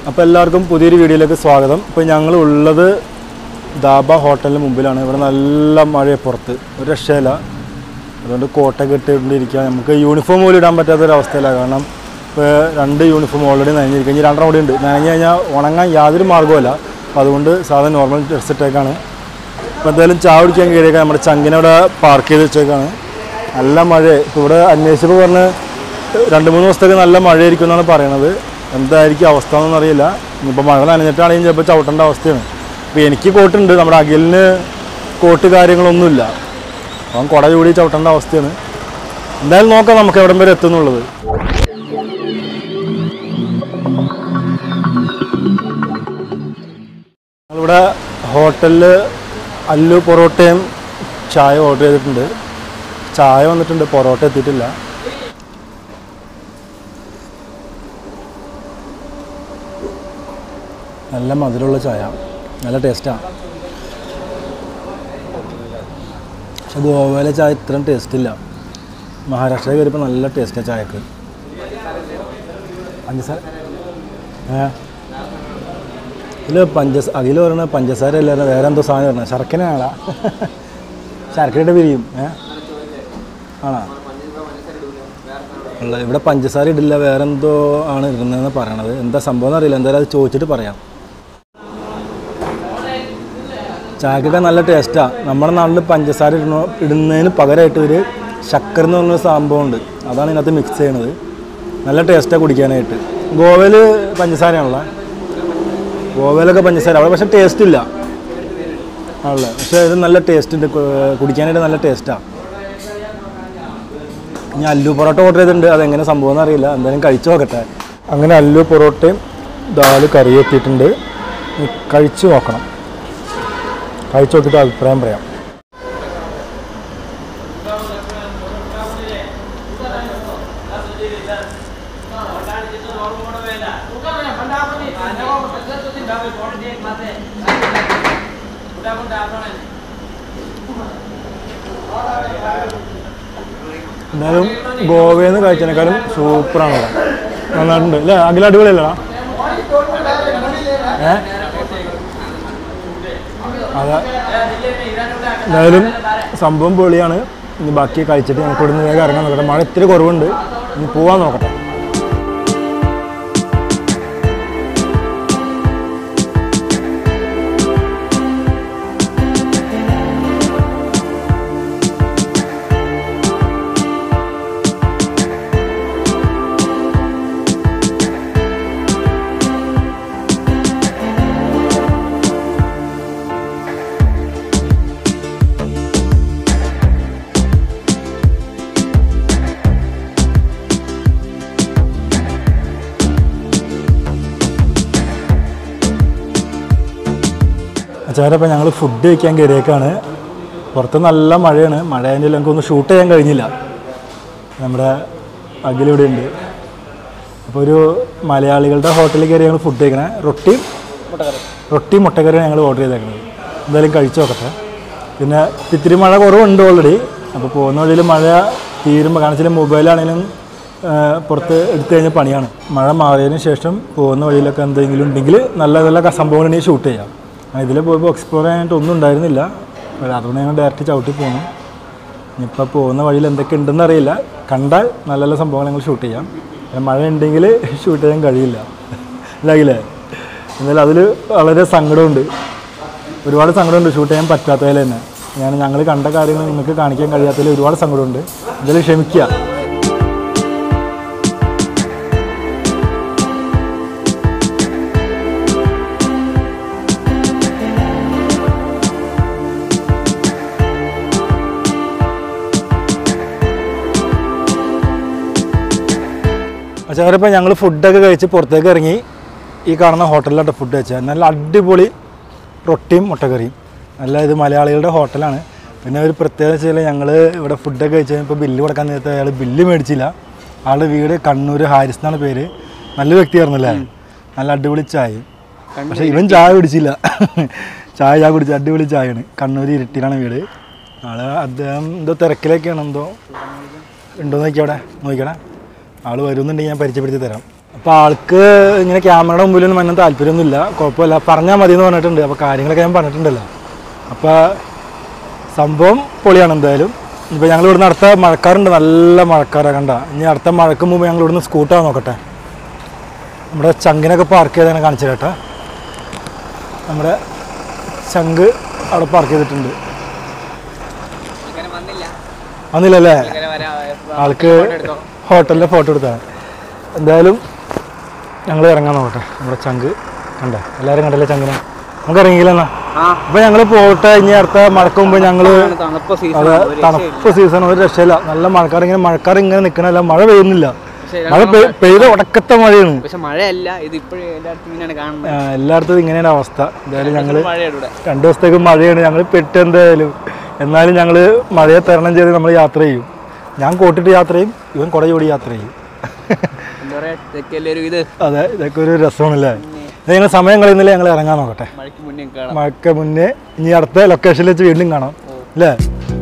അപ്പോൾ എല്ലാവർക്കും പുതിയൊരു വീഡിയോയിലേക്ക് സ്വാഗതം ഇപ്പോൾ ഞങ്ങൾ ഉള്ളത് ദാബ ഹോട്ടലിന് മുമ്പിലാണ് ഇവിടെ നല്ല മഴ പുറത്ത് ഒരു രക്ഷയില്ല അതുകൊണ്ട് കോട്ടൊക്കെ ഇട്ടുകൊണ്ടിരിക്കുക നമുക്ക് യൂണിഫോം പോലും ഇടാൻ പറ്റാത്തൊരവസ്ഥയിലാണ് കാരണം ഇപ്പോൾ രണ്ട് യൂണിഫോം ഓൾറെഡി നനഞ്ഞിരിക്കുക ഇനി രണ്ടെണ്ണം കൂടി ഉണ്ട് നനഞ്ഞു കഴിഞ്ഞാൽ ഉണങ്ങാൻ യാതൊരു മാർഗ്ഗവുമില്ല അപ്പോൾ അതുകൊണ്ട് സാധാരണ നോർമൽ ഡ്രസ് ഇട്ടേക്കാണ് അപ്പോൾ എന്തായാലും ചായ കുടിക്കാൻ കയറിയേക്കാം നമ്മുടെ ചങ്കിനെ അവിടെ പാർക്ക് ചെയ്ത് വെച്ചേക്കാണ് നല്ല മഴ ഇപ്പോൾ ഇവിടെ അന്വേഷിച്ചപ്പോൾ പറഞ്ഞ് രണ്ട് മൂന്ന് ദിവസത്തേക്ക് നല്ല മഴയായിരിക്കും എന്നാണ് പറയണത് എന്തായിരിക്കും അവസ്ഥ എന്നൊന്നും അറിയില്ല ഇനിയിപ്പോൾ മഴ നനഞ്ഞിട്ടാണെങ്കിൽ ചിലപ്പോൾ ചവിട്ടേണ്ട അവസ്ഥയാണ് ഇപ്പോൾ എനിക്ക് കോട്ടുണ്ട് നമ്മുടെ അഖിലിന് കോട്ട് കാര്യങ്ങളൊന്നുമില്ല അവൻ കുട ചൂടി ചവിട്ടേണ്ട അവസ്ഥയാണ് എന്തായാലും നോക്കാം നമുക്ക് എവിടം വരെ എത്തുന്നുള്ളത് നമ്മളിവിടെ ഹോട്ടലിൽ അല്ലു പൊറോട്ടയും ചായ ഓർഡർ ചെയ്തിട്ടുണ്ട് ചായ വന്നിട്ടുണ്ട് പൊറോട്ട എത്തിയിട്ടില്ല നല്ല മധുരമുള്ള ചായ നല്ല ടേസ്റ്റാണ് പക്ഷെ ഗോവയിലെ ചായ ഇത്രയും ടേസ്റ്റ് ഇല്ല മഹാരാഷ്ട്രയിൽ കയറിയപ്പോൾ നല്ല ടേസ്റ്റാണ് ചായക്ക് പഞ്ചസാര ഏ ഇതിൽ പഞ്ചസ അതിൽ പറയുന്ന പഞ്ചസാര അല്ലാതെ വേറെ എന്തോ സാധനം പറഞ്ഞത് ശർക്കരയാണാ ശർക്കരയുടെ പിരിയും ഏ ആണോ ഉള്ള ഇവിടെ പഞ്ചസാര ഇടില്ല വേറെ എന്തോ ആണ് ഇടുന്നതെന്ന് പറയണത് എന്താ സംഭവം എന്നറിയില്ല എന്തായാലും അത് ചോദിച്ചിട്ട് പറയാം ചായക്കൊക്കെ നല്ല ടേസ്റ്റാണ് നമ്മുടെ നാട്ടിൽ പഞ്ചസാര ഇടണ ഇടുന്നതിന് പകരമായിട്ട് ഒരു ശർക്കര എന്ന് പറഞ്ഞൊരു സംഭവമുണ്ട് അതാണ് ഇതിനകത്ത് മിക്സ് ചെയ്യണത് നല്ല ടേസ്റ്റാണ് കുടിക്കാനായിട്ട് ഗോവയിൽ പഞ്ചസാരയാണല്ലോ ഗോവയിലൊക്കെ പഞ്ചസാര അവിടെ പക്ഷേ ടേസ്റ്റ് ഇല്ല ആണല്ലേ പക്ഷേ ഇത് നല്ല ടേസ്റ്റ് ഉണ്ട് കു- കുടിക്കാനായിട്ട് നല്ല ടേസ്റ്റാണ് ഇനി അല്ലു പൊറോട്ട ഓർഡർ ചെയ്തിട്ടുണ്ട് അതെങ്ങനെ സംഭവം എന്ന് അറിയില്ല എന്തായാലും കഴിച്ചു നോക്കട്ടെ അങ്ങനെ അല്ലു പൊറോട്ടയും ദാല് കറി എത്തിയിട്ടുണ്ട് ഇനി കഴിച്ചു നോക്കണം കഴിച്ചു നോക്കിയിട്ട് അഭിപ്രായം പറയാം എന്തായാലും ഗോവയിൽ നിന്ന് കഴിച്ചതിനേക്കാളും സൂപ്പറാണ് ഇവിടെ നന്നായിട്ടുണ്ട് അല്ലേ അഖില അടിപൊളിയല്ലടാ ഏ അതെ എന്തായാലും സംഭവം പൊളിയാണ് ഇനി ബാക്കി കഴിച്ചിട്ട് ഞങ്ങൾക്ക് ഇവിടുന്ന് വേഗം ഇറങ്ങാൻ നോക്കട്ടെ മഴ ഇത്തിരി കുറവുണ്ട് ഇനി പോവാൻ നോക്കട്ടെ അച്ചാരപ്പം ഞങ്ങൾ ഫുഡ് കഴിക്കാൻ കയറിയേക്കാണ് പുറത്ത് നല്ല മഴയാണ് മഴ കഴിഞ്ഞാൽ ഞങ്ങൾക്കൊന്ന് ഷൂട്ട് ചെയ്യാൻ കഴിഞ്ഞില്ല നമ്മുടെ അഖിലിവിടെ ഉണ്ട് അപ്പോൾ ഒരു മലയാളികളുടെ ഹോട്ടലിൽ കയറി ഞങ്ങൾ ഫുഡ് കഴിക്കണേ റൊട്ടിയും റൊട്ടിയും മുട്ടക്കറിയാണ് ഞങ്ങൾ ഓർഡർ ചെയ്തേക്കുന്നത് എന്തായാലും കഴിച്ചു നോക്കട്ടെ പിന്നെ ഇത്തിരി മഴ കുറവുണ്ട് ഓൾറെഡി അപ്പോൾ പോകുന്ന വഴിയിൽ മഴ തീരുമ്പോൾ കാരണം വെച്ചാൽ മൊബൈലാണെങ്കിലും ആ, പുറത്ത് എടുത്തു കഴിഞ്ഞാൽ പണിയാണ് മഴ മാറിയതിന് ശേഷം പോകുന്ന വഴിയിലൊക്കെ എന്തെങ്കിലും ഉണ്ടെങ്കിൽ നല്ല നല്ല സംഭവങ്ങളുണ്ടെങ്കിൽ ഷൂട്ട് ചെയ്യാം ഇതിൽ പോയപ്പോൾ എക്സ്പ്ലോർ ചെയ്യാനായിട്ട് ഒന്നും ഉണ്ടായിരുന്നില്ല അപ്പോൾ അതുകൊണ്ട് ഞങ്ങൾ ഡയറക്റ്റ് ചവിട്ടി പോന്നു ഇനിയിപ്പോൾ പോകുന്ന വഴിയിൽ എന്തൊക്കെ ഉണ്ടെന്ന് അറിയില്ല കണ്ടാൽ നല്ല നല്ല സംഭവങ്ങൾ ഞങ്ങൾ ഷൂട്ട് ചെയ്യാം പിന്നെ മഴ ഉണ്ടെങ്കിൽ ഷൂട്ട് ചെയ്യാൻ കഴിയില്ല അല്ലാകില്ലേ എന്നാലും അതിൽ വളരെ സങ്കടമുണ്ട് ഒരുപാട് സങ്കടമുണ്ട് ഷൂട്ട് ചെയ്യാൻ പറ്റാത്തതിൽ തന്നെ ഞാൻ ഞങ്ങൾ കണ്ട കാര്യങ്ങൾ നിങ്ങൾക്ക് കാണിക്കാൻ കഴിയാത്തതിൽ ഒരുപാട് സങ്കടമുണ്ട് എന്തായാലും ക്ഷമിക്കുക പക്ഷേ ഞങ്ങൾ ഫുഡൊക്കെ കഴിച്ച് പുറത്തേക്ക് ഇറങ്ങി ഈ കാണുന്ന ഹോട്ടലിലോട്ട് ഫുഡ് കഴിച്ചത് നല്ല അടിപൊളി റൊട്ടിയും മുട്ടക്കറിയും നല്ല ഇത് മലയാളികളുടെ ഹോട്ടലാണ് പിന്നെ ഒരു പ്രത്യേകത വെച്ചാൽ ഞങ്ങൾ ഇവിടെ ഫുഡൊക്കെ കഴിച്ച് കഴിഞ്ഞപ്പോൾ ബില്ല് കൊടുക്കാൻ നേരത്തെ അയാൾ ബില്ല് മേടിച്ചില്ല ആളുടെ വീട് കണ്ണൂർ ഹാരിസ് എന്നാണ് പേര് നല്ല വ്യക്തിയായിരുന്നല്ലേ നല്ല അടിപൊളി ചായ പക്ഷേ ഇവൻ ചായ കുടിച്ചില്ല ചായ ചായ കുടിച്ച അടിപൊളി ചായയാണ് കണ്ണൂർ ഇരിട്ടിയിലാണ് വീട് ആള് അദ്ദേഹം എന്തോ തിരക്കിലൊക്കെയാണ് എന്തോ ഉണ്ടോ നോക്കി അവിടെ നോക്കിക്കടേ ആൾ വരുന്നുണ്ടെങ്കിൽ ഞാൻ പരിചയപ്പെടുത്തി തരാം അപ്പോൾ ആൾക്ക് ഇങ്ങനെ ക്യാമറയുടെ മുമ്പിലൊന്നും മഞ്ഞ താല്പര്യമൊന്നുമില്ല കുഴപ്പമില്ല പറഞ്ഞാൽ മതി എന്ന് പറഞ്ഞിട്ടുണ്ട് അപ്പോൾ കാര്യങ്ങളൊക്കെ ഞാൻ പറഞ്ഞിട്ടുണ്ടല്ലോ അപ്പോൾ സംഭവം പൊളിയാണ് എന്തായാലും ഇപ്പോൾ ഞങ്ങൾ ഇവിടുന്ന് അടുത്ത മഴക്കാറുണ്ട് നല്ല മഴക്കാറാണ് കണ്ട ഇനി അടുത്ത മഴക്ക് മുമ്പ് ഞങ്ങൾ ഇവിടുന്ന് സ്കൂട്ടാ നോക്കട്ടെ നമ്മുടെ ചങ്കിനൊക്കെ പാർക്ക് ചെയ്താണ് കാണിച്ചു കേട്ടോ നമ്മുടെ ചങ്ക് അവിടെ പാർക്ക് ചെയ്തിട്ടുണ്ട് ഇങ്ങനെ വന്നില്ല വന്നില്ലല്ലേ ഇങ്ങനെ വരാ ആൾക്ക് ഹോട്ടലിലെ ഫോട്ടോ എടുത്താണ് എന്തായാലും ഞങ്ങൾ ഇറങ്ങാൻ നോക്കട്ടെ നമ്മുടെ ചങ്ക് കണ്ടേ എല്ലാവരും കണ്ടല്ലേ ചങ്കിനെ നമുക്ക് ഇറങ്ങിയില്ലെന്നാ ആ അപ്പോൾ ഞങ്ങൾ പോട്ടെ ഇനി അടുത്ത മഴക്ക് മുമ്പ് ഞങ്ങൾ തണുപ്പ് സീസൺ അതെ തണുപ്പ് സീസൺ ഒരു രക്ഷയില്ല നല്ല മഴക്കാർ ഇങ്ങനെ മഴക്കാർ ഇങ്ങനെ നിൽക്കണല്ല മഴ പെയ്യുന്നില്ല പക്ഷേ മഴ പെയ്- പെയ്ത ഉടക്കത്തെ മഴയാണ് പക്ഷെ മഴയല്ല ഇത് ഇപ്പോഴും എല്ലായിടത്തും ഇങ്ങനെയാണ് കാണുന്നത് ആ, എല്ലായിടത്തും ഇങ്ങനെയാണ് അവസ്ഥ എന്തായാലും ഞങ്ങൾ മഴയാണ് ഇവിടെ രണ്ടു ദിവസത്തേക്ക് മഴയാണ് ഞങ്ങൾ പെട്ട് എന്തായാലും എന്നാലും ഞങ്ങൾ മഴയെ തരണം ചെയ്ത് നമ്മൾ യാത്ര ചെയ്യും ഞാൻ കോട്ടിട്ട് യാത്ര ചെയ്യും ഇവൻ കുട ചൂടി യാത്ര ചെയ്യും എന്താ പറയാ ഇതൊക്കെ എല്ലാവരും ഇത് അതെ ഇതൊക്കെ ഒരു രസമാണല്ലേ ഞങ്ങൾ സമയം കളയുന്നില്ല ഞങ്ങൾ ഇറങ്ങാൻ നോക്കട്ടെ മഴയ്ക്ക് മുന്നേ കാണാം മഴക്ക് മുന്നേ ഇനി അടുത്ത ലൊക്കേഷനിൽ വെച്ച് വീണ്ടും കാണാം അല്ലേ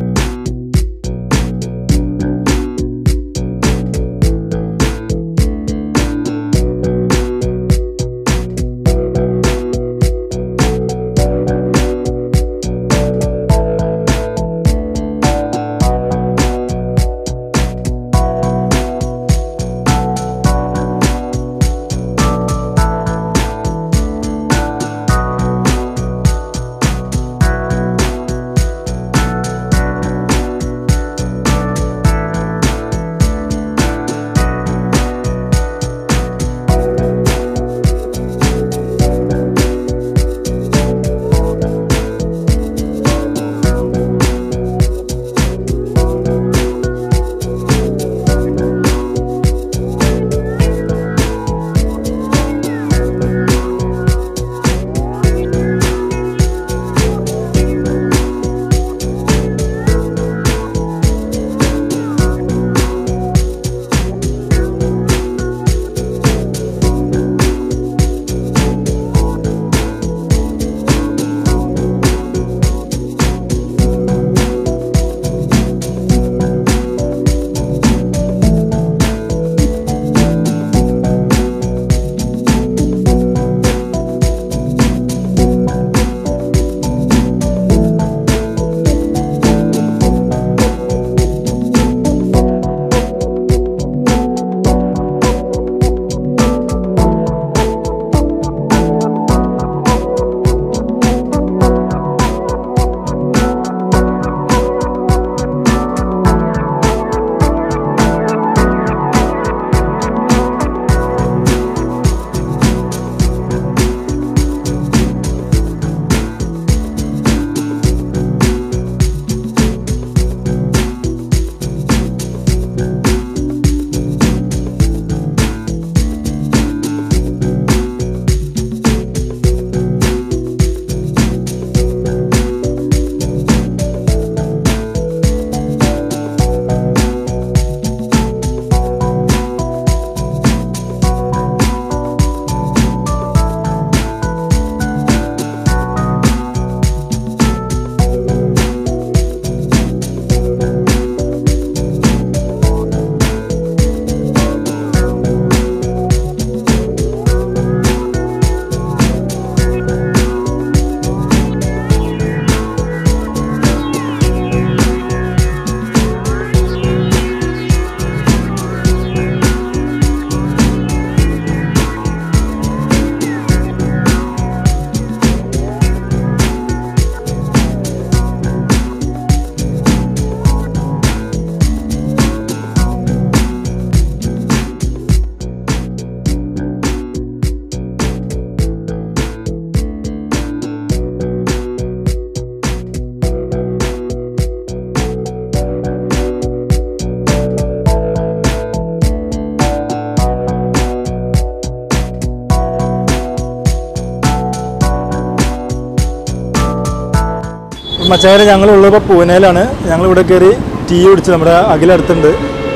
മച്ചാരെ ഞങ്ങളുള്ളപ്പോൾ പൂനെയിലാണ് ഞങ്ങൾ ഇവിടെ കയറി ടീ കുടിച്ച് നമ്മുടെ അഖിലടുത്തുണ്ട്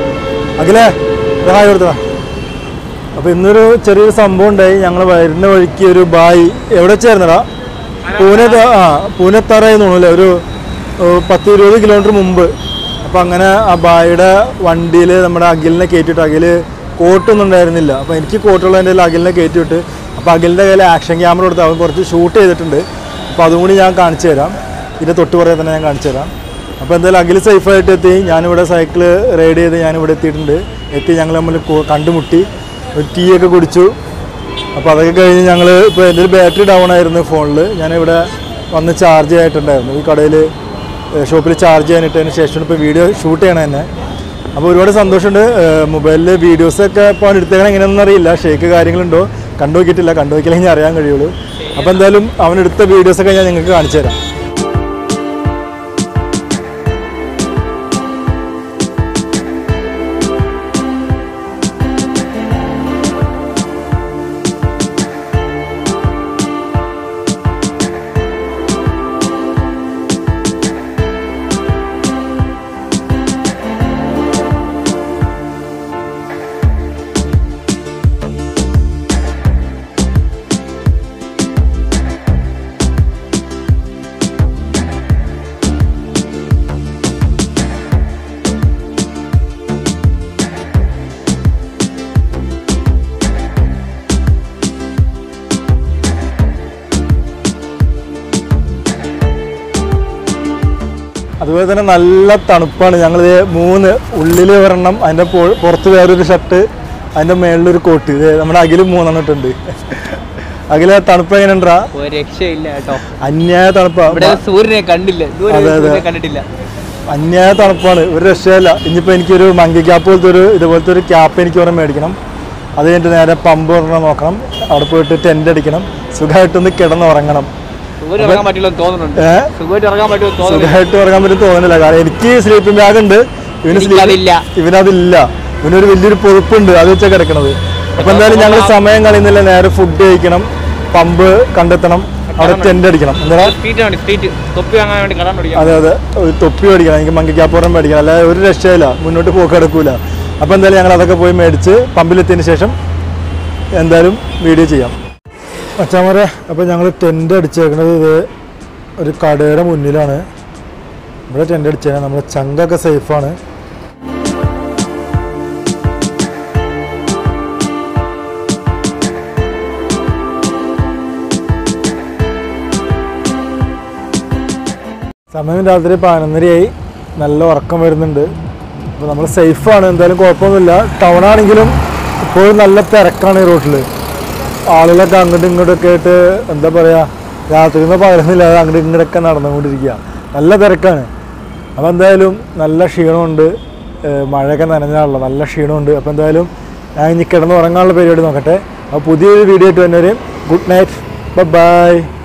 അഖിലേ ഒരു ഹായ് കൊടുത്തതാ അപ്പോൾ ഇന്നൊരു ചെറിയൊരു സംഭവം ഉണ്ടായി ഞങ്ങൾ വരുന്ന വഴിക്ക് ഒരു ബായി എവിടെ ചേർന്നടാ പൂനെ ത- ആ പൂനെ എത്താറായി തോന്നുന്നില്ലേ ഒരു ഏ, പത്ത് ഇരുപത് കിലോമീറ്റർ മുമ്പ് അപ്പോൾ അങ്ങനെ ആ ബായിയുടെ വണ്ടിയിൽ നമ്മുടെ അഖിലിനെ കയറ്റിയിട്ട് അഖിൽ കോട്ടൊന്നും ഉണ്ടായിരുന്നില്ല അപ്പോൾ എനിക്ക് കോട്ടുള്ളതിൻ്റെ അഖിലിനെ കയറ്റി വിട്ട് അപ്പോൾ അഖിലിൻ്റെ കയ്യിൽ ആക്ഷൻ ക്യാമറ കൊടുത്ത് അവൻ കുറച്ച് ഷൂട്ട് ചെയ്തിട്ടുണ്ട് അപ്പോൾ അതും കൂടി ഞാൻ കാണിച്ചു തരാം ഇതിൻ്റെ തൊട്ട് പുറകെ തന്നെ ഞാൻ കാണിച്ചു തരാം അപ്പോൾ എന്തായാലും അഖിൽ സേഫായിട്ട് എത്തി ഞാനിവിടെ സൈക്കിൾ റൈഡ് ചെയ്ത് ഞാനിവിടെ എത്തിയിട്ടുണ്ട് എത്തി ഞങ്ങൾ തമ്മിൽ കു- കണ്ടുമുട്ടി ഒരു ടീ ഒക്കെ കുടിച്ചു അപ്പോൾ അതൊക്കെ കഴിഞ്ഞ് ഞങ്ങൾ ഇപ്പോൾ എൻ്റെ ഒരു ബാറ്ററി ഡൗൺ ആയിരുന്നു ഫോണിൽ ഞാനിവിടെ വന്ന് ചാർജ് ആയിട്ടുണ്ടായിരുന്നു ഈ കടയിൽ ഷോപ്പിൽ ചാർജ് ചെയ്യാനിട്ടതിന് ശേഷം ഇപ്പോൾ വീഡിയോ ഷൂട്ട് ചെയ്യണം തന്നെ അപ്പോൾ ഒരുപാട് സന്തോഷമുണ്ട് മൊബൈലിൽ വീഡിയോസൊക്കെ ഇപ്പോൾ അവൻ എടുത്തേക്കണം എങ്ങനെയൊന്നും അറിയില്ല ഷേക്ക് കാര്യങ്ങളുണ്ടോ കണ്ടു നോക്കിയിട്ടില്ല കണ്ടു നോക്കിയില്ലെങ്കിൽ അറിയാൻ കഴിയുള്ളൂ അപ്പോൾ എന്തായാലും അവൻ എടുത്ത വീഡിയോസൊക്കെ ഞാൻ നിങ്ങൾക്ക് കാണിച്ചു തരാം അതുപോലെ തന്നെ നല്ല തണുപ്പാണ് ഞങ്ങൾ മൂന്ന് ഉള്ളിൽ ഒരെണ്ണം അതിൻ്റെ പൊ- പുറത്ത് വേറൊരു ഷർട്ട് അതിൻ്റെ മേളിലൊരു കോട്ട് ഇത് നമ്മുടെ അഖിലും മൂന്നെണ്ണം ഇട്ടുണ്ട് അഖില തണുപ്പ് എങ്ങനെയുണ്ടാ ഒരു രക്ഷയില്ല കേട്ടോ അന്യായ തണുപ്പാ ഇവിടെ സൂര്യനെ കണ്ടില്ല ഇതുവരെ അതെ, അതെ. സൂര്യനെ കണ്ടിട്ടില്ല അന്യായ തണുപ്പാണ് ഒരു രക്ഷയല്ല ഇനിയിപ്പോൾ എനിക്കൊരു മങ്കി ക്യാപ്പ് പോലത്തെ ഒരു ഇതുപോലത്തെ ഒരു ക്യാപ്പ് എനിക്ക് ഒരെണ്ണം മേടിക്കണം അത് കഴിഞ്ഞിട്ട് നേരെ പമ്പ് ഒരെണ്ണം നോക്കണം അവിടെ പോയിട്ട് ടെൻ്റ് അടിക്കണം സുഖമായിട്ടൊന്ന് കിടന്നുറങ്ങണം സൂര്യൻ ഇറങ്ങാൻ പറ്റില്ല തോന്നുന്നുണ്ട് ഏഹ് സുഖമായിട്ട് ഇറങ്ങാൻ പറ്റുമോ തോന്നുന്നില്ല സുഖമായിട്ട് ഉറങ്ങാൻ പറ്റും തോന്നുന്നില്ല കാരണം എനിക്ക് സ്ലീപ്പിംഗ് ബാഗ് ഉണ്ട് ഇവന് എനിക്കതില്ല. ഇവനതില്ല ഇവനൊരു വലിയൊരു പൊതുപ്പുണ്ട് അത് വെച്ചാൽ കിടക്കണത് അപ്പൊ എന്തായാലും ഞങ്ങൾ സമയം കളയുന്നില്ല നേരെ ഫുഡ് കഴിക്കണം പമ്പ് കണ്ടെത്തണം അവിടെ ടെന്റ് അടിക്കണം എന്താ സ്ട്രീറ്റ് ആണ് സ്ട്രീറ്റ് തൊപ്പി വാങ്ങാൻ വേണ്ടി കടം പിടിക്കാം അതെ അതെ ഒരു തൊപ്പി മേടിക്കണം എനിക്ക് മങ്കി ക്യാപ്പോറം മേടിക്കണം അല്ലാതെ ഒരു രക്ഷയില്ല മുന്നോട്ട് പോക്ക് കിടക്കൂല അപ്പൊ എന്തായാലും ഞങ്ങൾ അതൊക്കെ പോയി മേടിച്ച് പമ്പിലെത്തിയതിന് ശേഷം എന്തായാലും വീഡിയോ ചെയ്യാം അച്ഛാമരെ അപ്പോൾ ഞങ്ങൾ ടെൻ്റ് അടിച്ചേക്കുന്നത് ഇത് ഒരു കടയുടെ മുന്നിലാണ് ഇവിടെ ടെൻ്റ് അടിച്ചേക്കാം നമ്മുടെ ചങ്കൊക്കെ സേഫാണ് സമയം രാത്രി പതിനൊന്നരയായി നല്ല ഉറക്കം വരുന്നുണ്ട് അപ്പോൾ നമ്മൾ സേഫാണ് എന്തായാലും കുഴപ്പമൊന്നുമില്ല ടൗൺ ആണെങ്കിലും ഇപ്പോഴും നല്ല തിരക്കാണ് ഈ റോട്ടിൽ ആളുകളൊക്കെ അങ്ങോട്ടും ഇങ്ങോട്ടൊക്കെ ആയിട്ട് എന്താ പറയുക രാത്രി നിന്ന് പകരുന്നില്ലാതെ അങ്ങോട്ടും ഇങ്ങോട്ടൊക്കെ നടന്നുകൊണ്ടിരിക്കുക നല്ല തിരക്കാണ് അപ്പോൾ എന്തായാലും നല്ല ക്ഷീണമുണ്ട് ഏഹ് മഴയൊക്കെ നനഞ്ഞാണല്ലോ നല്ല ക്ഷീണമുണ്ട് അപ്പോൾ എന്തായാലും ഞാൻ ഇനി കിടന്ന് ഉറങ്ങാനുള്ള പരിപാടി നോക്കട്ടെ അപ്പോൾ പുതിയൊരു വീഡിയോ ആയിട്ട് വന്നവരെയും ഗുഡ് നൈറ്റ് ബൈ